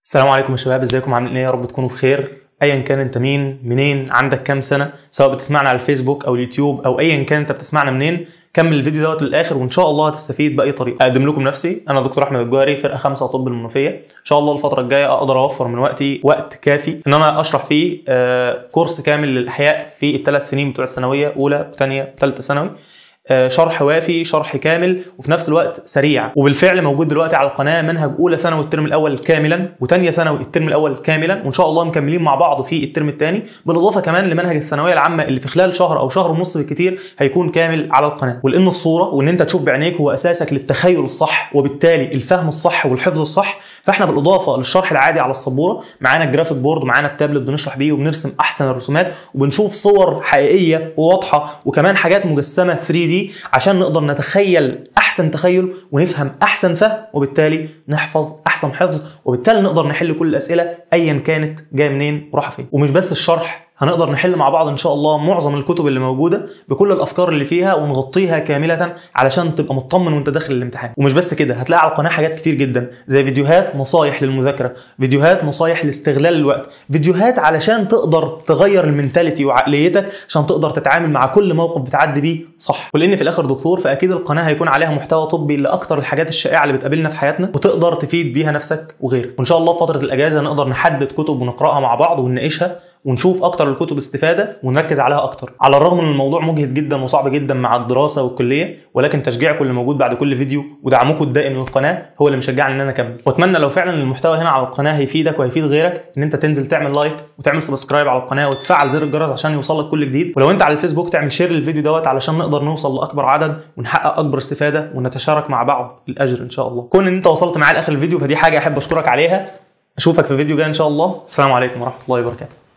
السلام عليكم يا شباب ازيكم عاملين ايه يا رب تكونوا بخير ايا كان انت مين منين عندك كام سنه سواء بتسمعنا على الفيسبوك او اليوتيوب او ايا كان انت بتسمعنا منين كمل الفيديو دوت للاخر وان شاء الله هتستفيد باي طريقه اقدم لكم نفسي انا دكتور احمد الجوهري فرقه خمسة طب المنوفيه ان شاء الله الفتره الجايه اقدر اوفر من وقتي وقت كافي ان انا اشرح فيه آه، كورس كامل للاحياء في الثلاث سنين بتوع الثانويه اولى وثانيه وثالثه ثانوي آه، شرح وافي شرح كامل وفي نفس الوقت سريع وبالفعل موجود دلوقتي على القناه منهج اولى ثانوي الترم الاول كاملا وثانيه ثانوي الترم الاول كاملا وان شاء الله مكملين مع بعض في الترم الثاني بالاضافه كمان لمنهج الثانويه العامه اللي في خلال شهر او شهر ونص بالكثير هيكون كامل على القناه ولان الصوره وان انت تشوف بعينيك هو اساسك للتخيل الصح وبالتالي الفهم الصح والحفظ الصح فاحنا بالاضافه للشرح العادي على السبوره معانا الجرافيك بورد ومعانا التابلت بنشرح بيه وبنرسم احسن الرسومات وبنشوف صور حقيقيه وواضحه وكمان حاجات مجسمه 3 دي عشان نقدر نتخيل احسن تخيل ونفهم احسن فهم وبالتالي نحفظ احسن حفظ وبالتالي نقدر نحل كل الاسئله ايا كانت جايه منين ورايحه فين ومش بس الشرح هنقدر نحل مع بعض ان شاء الله معظم الكتب اللي موجوده بكل الافكار اللي فيها ونغطيها كامله علشان تبقى مطمن وانت داخل الامتحان ومش بس كده هتلاقي على القناه حاجات كتير جدا زي فيديوهات نصايح للمذاكره فيديوهات نصايح لاستغلال الوقت فيديوهات علشان تقدر تغير المنتاليتي وعقليتك عشان تقدر تتعامل مع كل موقف بتعدي بيه صح ولان في الاخر دكتور فاكيد القناه هيكون عليها محتوى طبي لاكثر الحاجات الشائعه اللي بتقابلنا في حياتنا وتقدر تفيد بيها نفسك وغيرك وان شاء الله في فتره الاجازه نقدر نحدد كتب ونقراها مع بعض ونناقشها ونشوف اكتر الكتب استفاده ونركز عليها اكتر على الرغم ان الموضوع مجهد جدا وصعب جدا مع الدراسه والكليه ولكن تشجيعكم اللي موجود بعد كل فيديو ودعمكم الدائم للقناه هو اللي مشجعني ان انا اكمل واتمنى لو فعلا المحتوى هنا على القناه هيفيدك وهيفيد غيرك ان انت تنزل تعمل لايك وتعمل سبسكرايب على القناه وتفعل زر الجرس عشان يوصلك كل جديد ولو انت على الفيسبوك تعمل شير للفيديو دوت علشان نقدر نوصل لاكبر عدد ونحقق اكبر استفاده ونتشارك مع بعض الاجر ان شاء الله كون ان انت وصلت معايا لاخر الفيديو فدي حاجه احب اشكرك عليها اشوفك في فيديو جاي ان شاء الله السلام عليكم ورحمه الله وبركاته